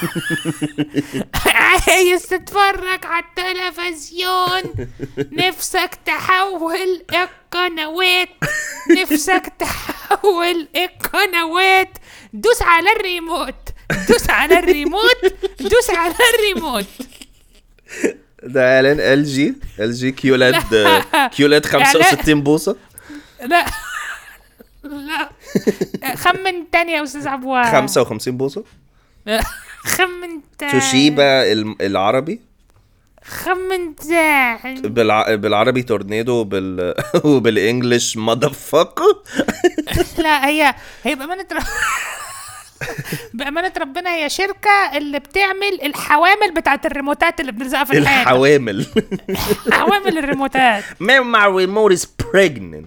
عايز تتفرج على التلفزيون نفسك تحول القنوات نفسك تحول القنوات دوس على الريموت دوس على الريموت دوس على الريموت ده اعلان ال جي ال جي كيولاد لا. كيولاد 65 بوصه لا لا خمن تاني يا استاذ عبوة 55 بوصه خمن تاني توشيبا الم- العربي خمن تاني بالع... بالعربي تورنيدو وبال... وبالانجلش ماذر فاك لا هي هي بأمانة رب... بأمانة ربنا هي شركة اللي بتعمل الحوامل بتاعت الريموتات اللي بنلزقها في الحيطة الحوامل حوامل الريموتات My remote is pregnant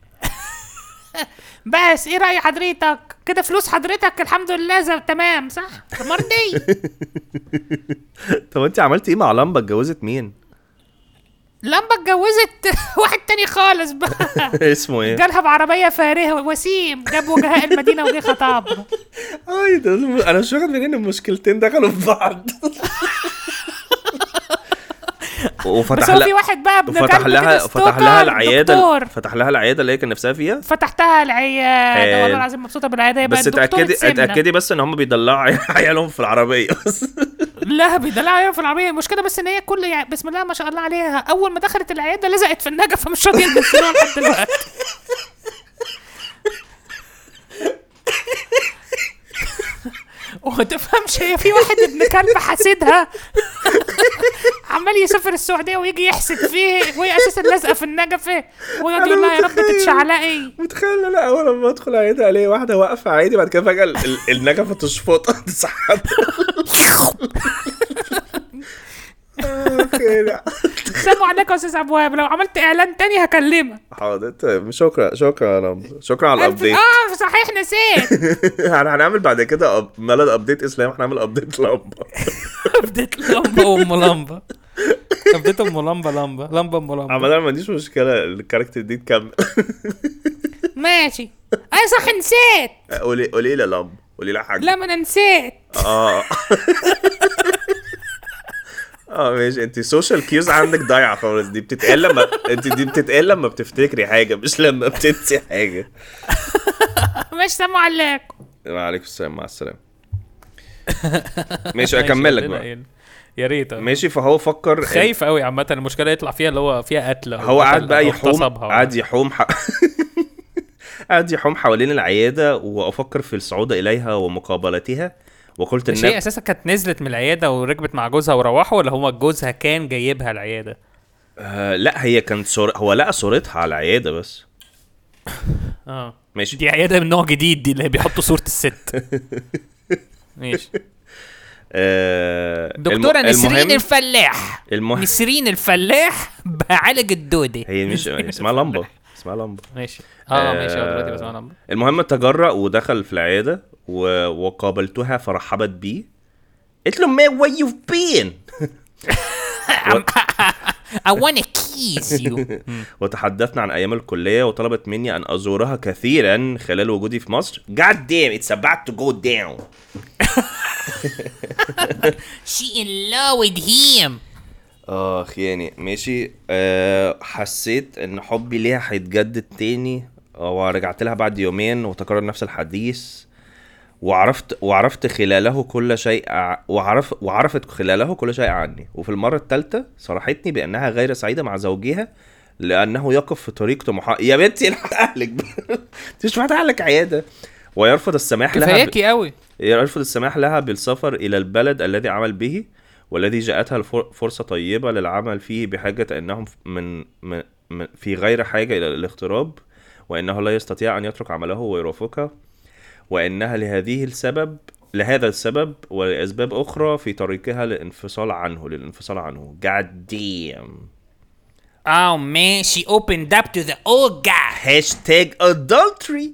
بس ايه رأي حضرتك كده فلوس حضرتك الحمد لله زي تمام صح مرضي طب انت عملت ايه مع لمبه اتجوزت مين؟ لمبة اتجوزت واحد تاني خالص بقى اسمه ايه؟ جالها بعربية فارهة وسيم جاب وجهاء المدينة وجه خطابها اي ده انا مش واخد بالي ان المشكلتين دخلوا في بعض بس وفتح هو في لها واحد بقى ابن وفتح كلب لها كده فتح لها ستوكر، العياده دكتور. فتح لها العياده اللي هي كان نفسها فيها فتحتها العيادة حلو. والله العظيم مبسوطة بالعيادة يبقى بس دكتورة اتاكدي سمنة. اتاكدي بس ان هم بيدلعوا عيالهم في العربيه بس لا بيدلعوا عليها في العربية المشكلة بس ان هي كل يعني بسم الله ما شاء الله عليها اول ما دخلت العيادة لزقت في النجفة فمش راضية تنزلوها لحد دلوقتي وما تفهمش هي في واحد ابن كلب حاسدها عمال يسافر السعودية ويجي يحسد فيه وهي اساسا لازقة في النجفة ويقعد يقول لها يا رب متخيل. تتشعلقي متخيل انا اول ما ادخل عياده الاقي واحده واقفه عادي بعد كده فجاه ال- ال- النجفه تشفطها تسحب اوكي لا سلام عليكم يا استاذ ابواب لو عملت اعلان تاني هكلمك حاضر طيب شكرا شكرا يا رمز شكرا على ألف- الابديت اه صحيح نسيت احنا هنعمل بعد كده أب- ملل ابديت اسلام هنعمل ابديت لمبه ابديت لمبه وام لمبه ابديت ام لمبه لمبه لمبه ام لمبه عامة أنا ما عنديش مشكلة الكاركتر دي تكمل ماشي اي صح نسيت قولي قولي لي لمبه قولي لي حاجة لا ما انا نسيت اه اه ماشي انت السوشيال كيوز عندك ضايعه خالص دي بتتقال لما انت دي بتتقال لما بتفتكري حاجه مش لما بتنسي حاجه ماشي سلام عليكم وعليكم السلام مع السلامه ماشي اكمل لك عندنا بقى إيه؟ يا ريت آه. ماشي فهو فكر خايف قوي عامه المشكله يطلع فيها اللي هو فيها قتل أو هو قعد قتل بقى أو يحوم اغتصبها ولا قعد يحوم ح... قعد يحوم حوالين العياده وافكر في الصعود اليها ومقابلتها وقلت مش هي ان اساسا كانت نزلت من العياده وركبت مع جوزها وروحوا ولا هو جوزها كان جايبها العياده آه لا هي كانت صور... هو لقى صورتها على العياده بس اه ماشي دي عياده من نوع جديد دي اللي بيحطوا صوره الست ماشي آه دكتورة الم- نسرين المهم الفلاح المهم نسرين الفلاح بعالج الدودة هي مش اسمها لمبه اسمها لمبه ماشي اه ماشي هو دلوقتي بس انا المهم تجرأ ودخل في العياده و... وقابلتها فرحبت بيه قلت له man where you've been I wanna kiss you وتحدثنا عن ايام الكليه وطلبت مني ان ازورها كثيرا خلال وجودي في مصر God damn it's about to go down She in love with him اخ يعني ماشي أه حسيت ان حبي ليها هيتجدد تاني ورجعت لها بعد يومين وتكرر نفس الحديث وعرفت وعرفت خلاله كل شيء ع- وعرف وعرفت خلاله كل شيء عني وفي المره الثالثه صرحتني بانها غير سعيده مع زوجها لانه يقف في طريق طموحات يا بنتي الحق اهلك انت مش فاتح لك عياده ويرفض السماح لها ب... كفاياكي قوي يرفض السماح لها بالسفر إلى البلد الذي عمل به والذي جاءتها الفر- فرصة طيبة للعمل فيه بحاجة أنهم من, من, من في غير حاجة إلى الاغتراب وأنه لا يستطيع أن يترك عمله ويرافقها وأنها لهذه السبب لهذا السبب ولأسباب أخرى في طريقها للانفصال عنه للانفصال عنه God damn Oh man she opened up to the old guy hashtag adultery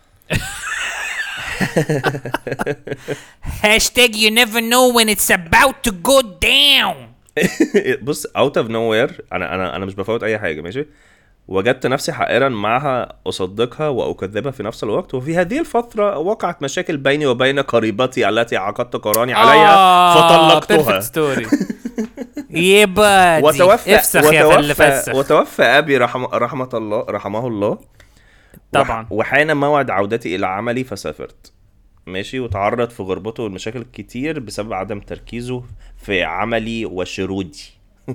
Hashtag you never know when it's about to go down بص اوت اوف نو وير انا انا انا مش بفوت اي حاجه ماشي وجدت نفسي حائرا معها اصدقها واكذبها في نفس الوقت وفي هذه الفتره وقعت مشاكل بيني وبين قريبتي التي عقدت قراني عليها آه، فطلقتها perfect story Yeah buddy وتوفى افسخ يا فل وتوفى فسخ. وتوفى ابي رحم رحمه الله رحمه الله طبعا وح- وحان موعد عودتي الى عملي فسافرت ماشي وتعرض في غربته لمشاكل كتير بسبب عدم تركيزه في عملي وشرودي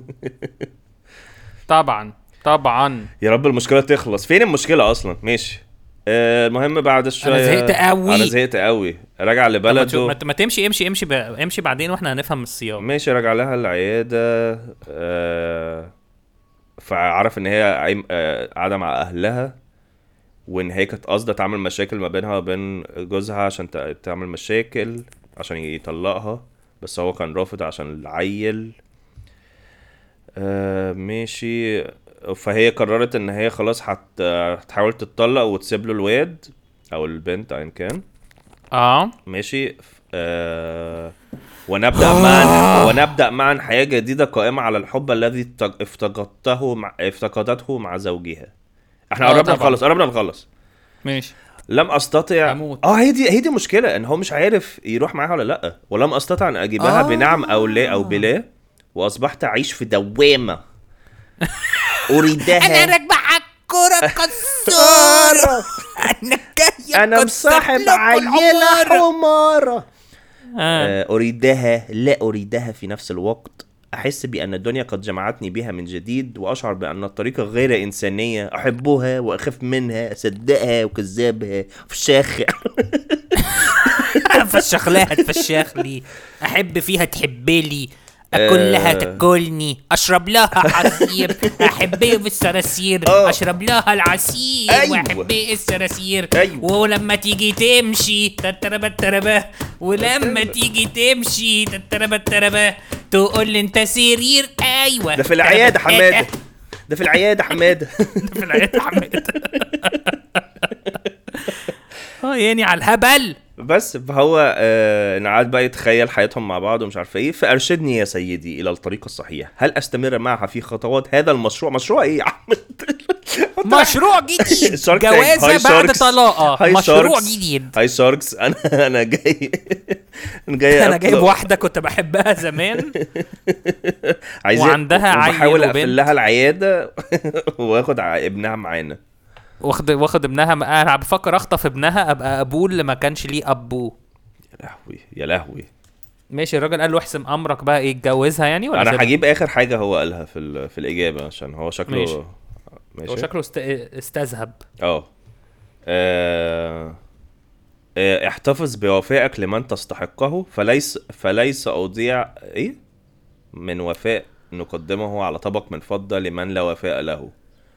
طبعا طبعا يا رب المشكله تخلص فين المشكله اصلا ماشي آه، المهم بعد شويه زهقت قوي. انا زهقت قوي رجع طب ما تشوف- ما لبلده ت- ما تمشي امشي امشي ب... امشي بعدين واحنا هنفهم السياق ماشي رجع لها العياده آه، فعرف ان هي عايم- آه، قاعده مع اهلها وان هي كانت قاصده تعمل مشاكل ما بينها وبين جوزها عشان ت- تعمل مشاكل عشان يطلقها بس هو كان رافض عشان العيل آه ماشي فهي قررت ان هي خلاص هت- هتحاول تتطلق وتسيب له الواد او البنت ايا كان اه ماشي ف- آه ونبدا معا ونبدا معا حياه جديده قائمه على الحب الذي ت- افتقدته مع افتقدته مع زوجها احنا آه قربنا طبعاً. نخلص قربنا نخلص ماشي لم استطع أموت. اه هي دي هي دي مشكله ان هو مش عارف يروح معاها ولا لا ولم استطع ان اجيبها آه. بنعم او لا او بلا واصبحت اعيش في دوامه اريدها انا راكبه على الكرة كسارة انا جاية انا أكسر مصاحب لكم عيله العمارة. حماره آه. آه، أريدها لا أريدها في نفس الوقت أحس بأن الدنيا قد جمعتني بها من جديد وأشعر بأن الطريقة غير إنسانية أحبها وأخاف منها أصدقها وكذابها فشاخة افشخ لها تفشخ لي احب فيها تحب لي اكل لها آه. تاكلني اشرب لها عصير احب بالصراصير آه. اشرب لها العصير أيوة. واحب الصراصير أيوة. ولما تيجي تمشي تتربة تربة ولما تيجي تمشي تتربة تربة تقول لي انت سرير ايوه ده في العيادة تربة حمادة ده في العيادة حمادة في العيادة حماد اه يعني على الهبل بس فهو آه إن قعد بقى يتخيل حياتهم مع بعض ومش عارف ايه فارشدني يا سيدي الى الطريق الصحيح هل استمر معها في خطوات هذا المشروع مشروع ايه يا عم مشروع جديد Shark Tank. جوازة Hi بعد Sharks. طلاقة Hi مشروع Sharks. جديد هاي شاركس انا انا جاي انا جاي انا جايب أطلب- واحدة كنت بحبها زمان عايزين وعندها عيل بحاول وبنت. اقفل لها العياده واخد ع- ابنها معانا واخد واخد ابنها انا بفكر اخطف ابنها ابقى ابوه اللي ما كانش ليه ابوه يا لهوي يا لهوي ماشي الراجل قال له احسم امرك بقى ايه اتجوزها يعني ولا انا سيبها؟ هجيب اخر حاجه هو قالها في ال- في الاجابه عشان هو شكله ماشي. ماشي هو شكله است... استذهب اه آه، آه، احتفظ بوفائك لمن تستحقه فليس فليس اضيع ايه من وفاء نقدمه على طبق من فضة لمن لا وفاء له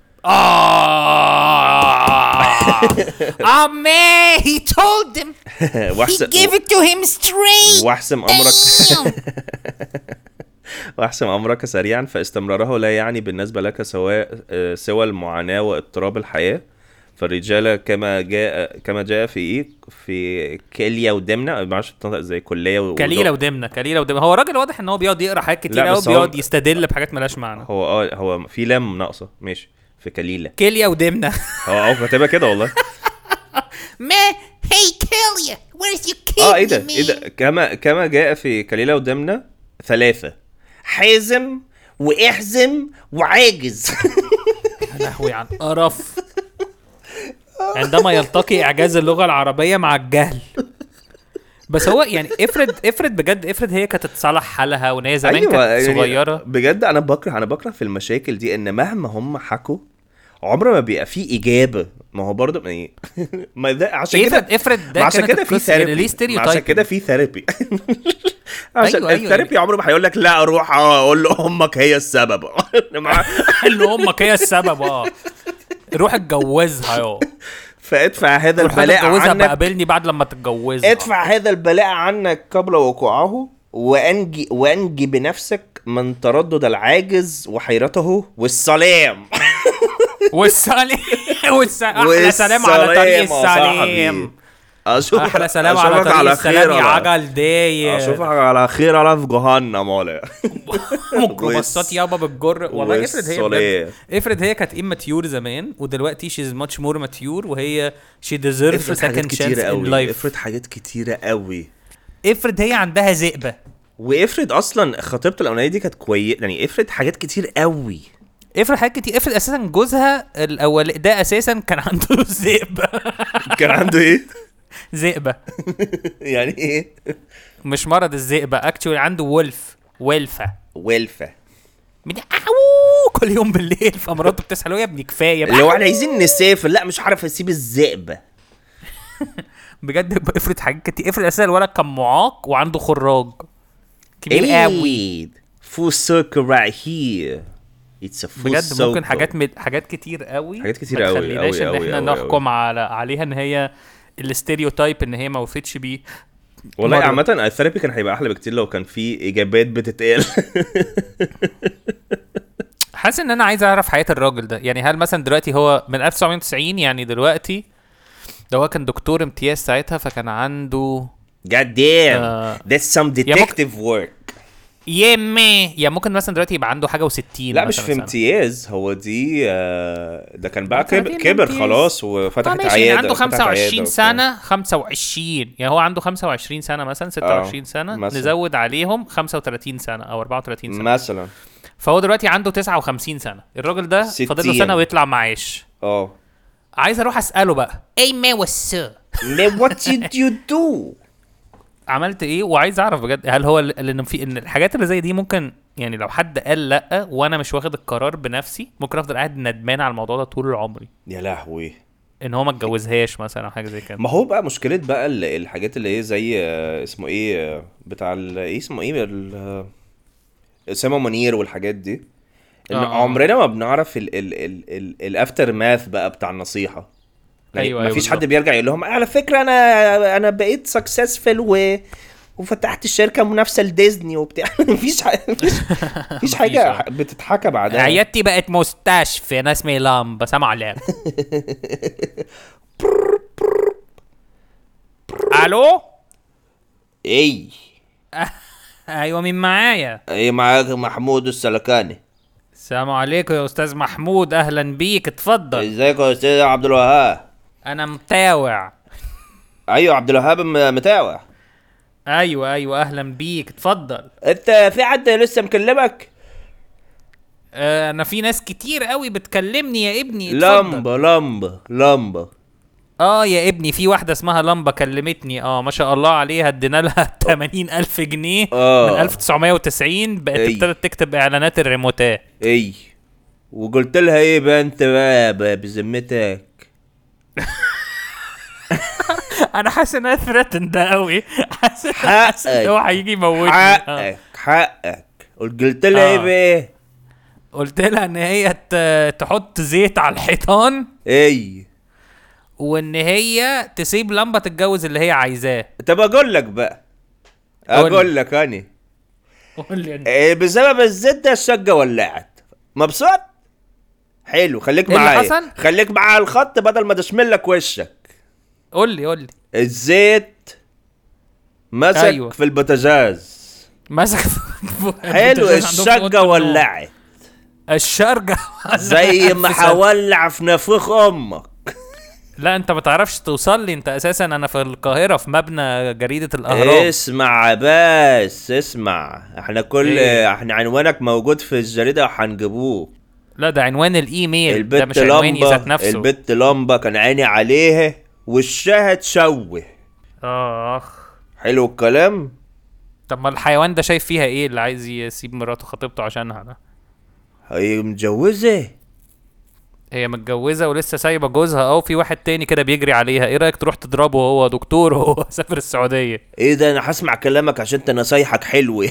Oh man, he told them. He واحسن gave it to him straight. واحسم امرك Damn. واحسم امرك سريعا فاستمراره لا يعني بالنسبه لك سواء آه، سوى المعاناه واضطراب الحياه فالرجال كما جاء كما جاء في ايه في كليه ودمنه ما اعرفش بتنطق ازاي كليه و... كليله ودمنه كليله ودمنه هو راجل واضح ان هو بيقعد يقرا حاجات كتير لا، قوي بس هو- بيقعد يستدل بحاجات ملهاش معنى هو اه هو في لام ناقصه ماشي في كليله كليه ودمنه هو اه كاتبها كده والله Man, hey, kill you. Where's your kid? اه ايه ده ايه ده كما كما جاء في كليله ودمنه ثلاثه حازم واحزم وعاجز يا لهوي عن قرف عندما يلتقي اعجاز اللغه العربيه مع الجهل بس هو يعني افرض افرض بجد افرض هي كانت تصلح حالها وان هي زمان كانت يعني صغيره بجد انا بكره انا بكره في المشاكل دي ان مهما هم حكوا عمر ما بيبقى فيه اجابه ما هو برضه يعني ما ده عشان كده افرض افرض ده ما عشان كانت كده في القصة، يعني ليه ثيرابي ستيريو عشان كده في ثيرابي عشان أيوة، أيوة، الثيرابي عمره ما هيقول لك لا روح اقول له امك هي السبب مع- اللي امك هي السبب اه روح اتجوزها يا فادفع هذا روح البلاء اتجوزها عنك بقابلني بعد لما تتجوزها ادفع هذا البلاء عنك قبل وقوعه وانجي وانجي بنفسك من تردد العاجز وحيرته والسلام والسلام والسلام احلى سلام على طريق والسلام يا صاحبي. السلام اشوفك احلى سلام على أشوفك طريق السلام يا خير على- عجل داير اشوفك على خير انا في جهنم ولا ميكروباصات يابا بالجر والله افرض هي بجد والسلام. افرض هي كانت اماتيور زمان ودلوقتي شيز ماتش مور ماتيور وهي شي ديزيرف افرض حاجات سكند شانس كتيرة ان قوي لايف افرض حاجات كتيرة قوي افرض هي عندها ذئبه وافرض اصلا خطيبته الاولانيه دي كانت كويسه يعني افرض حاجات كتير قوي افرض حاجات كتير افرض اساسا جوزها الاول ده اساسا كان عنده ذئبه كان عنده ايه ذئبه يعني ايه مش مرض الذئبه اكشولي عنده ولف ولفه ويلفا من أوو كل يوم بالليل فمراته بتصحى له يا ابني كفايه بقى. اللي هو احنا عايزين نسافر لا مش عارف اسيب الذئب بجد افرض حاجات كتير افرض اساسا الولد كان معاق وعنده خراج كبير قوي ايه فول سيركل رايت هير اتس ا فول بجد ممكن حاجات مد... حاجات كتير قوي حاجات كتير ما قوي، تخليناش قوي، ان قوي، احنا قوي، نحكم على عليها ان هي الاستيريوتايب ان هي ما وفتش بيه والله مرة. عامة الثيرابي كان هيبقى احلى بكتير لو كان في اجابات بتتقال حاسس ان انا عايز اعرف حياه الراجل ده يعني هل مثلا دلوقتي هو من 1990 يعني دلوقتي ده هو كان دكتور امتياز ساعتها فكان عنده God damn آه. that's some detective work يا ما يا ممكن مثلا دلوقتي يبقى عنده حاجه و60 لا مش في امتياز هو دي آه، ده كان بقى ده كان كبر, دي كبر الامتياز. خلاص اه وفتحت ماشي عياده يعني عنده فتحت عيادة 25 وبتاع. سنه 25 يعني هو عنده 25 سنه مثلا 26 سنه مثلا. نزود عليهم 35 سنه او 34 سنه مثلا فهو دلوقتي عنده 59 سنه الراجل ده 60. فاضل له سنه ويطلع معاش اه عايز اروح اساله بقى Hey, man, what's up? Man, what did you do? عملت ايه وعايز اعرف بجد هل هو ال- لان في ان الحاجات اللي زي دي ممكن يعني لو حد قال لا وانا مش واخد القرار بنفسي ممكن افضل قاعد ندمان على الموضوع ده طول عمري يا لهوي ان هو ما اتجوزهاش مثلا او حاجه زي كده ما هو بقى مشكلة بقى ال- الحاجات اللي هي زي آه، اسمه ايه آه، بتاع ال- ايه اسمه ايه ال- آه، اسامة منير والحاجات دي ان آه. عمرنا ما بنعرف ال ال ال ال الافتر ماث بقى بتاع النصيحة يعني أيوة، ما أيوة فيش حد بالظبط. بيرجع يقول لهم على فكرة انا انا بقيت سكسسفل و وفتحت الشركة منافسة لديزني وبتاع مفيش حاجة مفيش, مفيش حاجة آه. بتتحكى بعدها عيادتي بقت مستشفى انا اسمي لامبا سامع علام الو ايه ايوه مين معايا ايه معاك محمود السلكاني السلام عليكم يا استاذ محمود اهلا بيك اتفضل ازيك يا استاذ عبد الوهاب انا متاوع ايوه عبد الوهاب م- متاوع ايوه ايوه اهلا بيك اتفضل انت في حد لسه مكلمك آه، انا في ناس كتير قوي بتكلمني يا ابني اتفضل لمبه لمبه لمبه اه يا ابني في واحده اسمها لمبه كلمتني اه ما شاء الله عليها ادينا لها 80 الف جنيه آه. من 1990 بقت أي. ابتدت تكتب اعلانات الريموتات اي وقلت لها ايه بقى انت بقى ب- بذمتك انا حاسس ان انا ثريتن ده قوي حاسس حاسس ان حقك. هو هيجي يموتني آه. حقك حقك قلت لها ايه آه. بقى قلت لها ان هي ت- تحط زيت على الحيطان ايه وان هي تسيب لمبه تتجوز اللي هي عايزاه طب اقول لك بقى قول اقول لك اني قول لي انت. إيه بسبب الزيت ده الشقه ولعت مبسوط حلو خليك إيه اللي معايا حصل؟ خليك معايا على الخط بدل ما تشمل لك وشك قول لي قول لي الزيت مسك أيوة. أيوة. في البوتاجاز ماسك حلو الشقه ولعت الشرقة زي ما هولع في نافوخ امك لا انت ما تعرفش توصل لي انت اساسا انا في القاهرة في مبنى جريدة إيه الاهرام اسمع بس اسمع احنا كل إيه؟ احنا عنوانك موجود في الجريده وهنجيبوه لا ده عنوان الايميل ده البت مش عنواني ذات لمبه نفسه البت لمبه كان عيني عليها وشها تشوه اخ حلو الكلام طب ما الحيوان ده شايف فيها ايه اللي عايز يسيب مراته خطيبته عشانها ده هي متجوزه هي متجوزة ولسه سايبة جوزها او في واحد تاني كده بيجري عليها ايه رأيك تروح تضربه هو دكتور وهو سافر السعودية ايه ده انا هسمع كلامك عشان انت نصايحك حلوه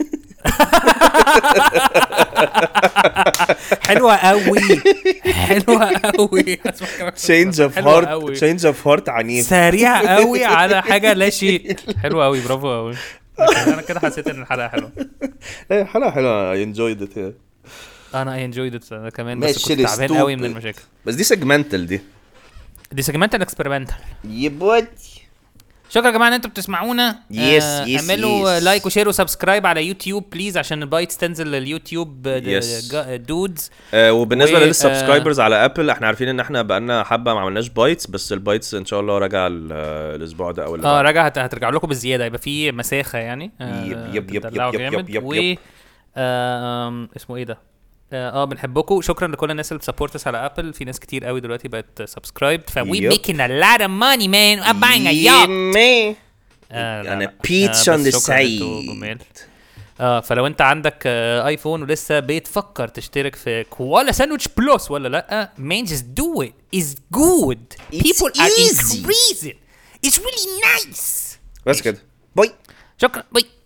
حلوة قوي حلوة قوي تشينج اوف حلوة هارت قوي. تشينج اوف هارت عنيف سريع قوي على حاجة لا شيء حلوة قوي برافو قوي انا كده حسيت ان الحلقة حلوة ايه حلقه حلوه اي انجويد ات انا اي انجويد انا كمان ماشي، بس كنت تعبان قوي من stupid. المشاكل بس دي سيجمنتال دي دي سيجمنتال اكسبيرمنتال يبوت شكرا يا جماعه ان انتوا بتسمعونا Yes, آه، yes, اعملوا yes. لايك وشير وسبسكرايب على يوتيوب بليز عشان البايتس تنزل لليوتيوب Yes. دودز آه وبالنسبه و- للسبسكرايبرز على ابل احنا عارفين ان احنا بقالنا حبه ما عملناش بايتس بس البايتس ان شاء الله راجع ال- الاسبوع ده او اللي اه بعده. راجع هت- هترجع لكم بالزياده يبقى في مساخه يعني آه، يب- يب- يب- تدلعوا يب- يب- جامد. يب- و يب. آم، اسمه ايه ده اه آه، بنحبكم شكرا لكل الناس اللي بتسبورت على ابل في ناس كتير قوي دلوقتي بقت سبسكرايب ف we يب. making a lot of money man I'm buying a yacht يمي. آه لا أنا لا. peach آه on بس the شكراً انتوا side. جمال. اه فلو انت عندك آه ايفون ولسه بتفكر تشترك في كوالا ساندويتش بلس ولا لا man just do it it's good It's people are easy. increasing it's really nice بس كده باي شكرا باي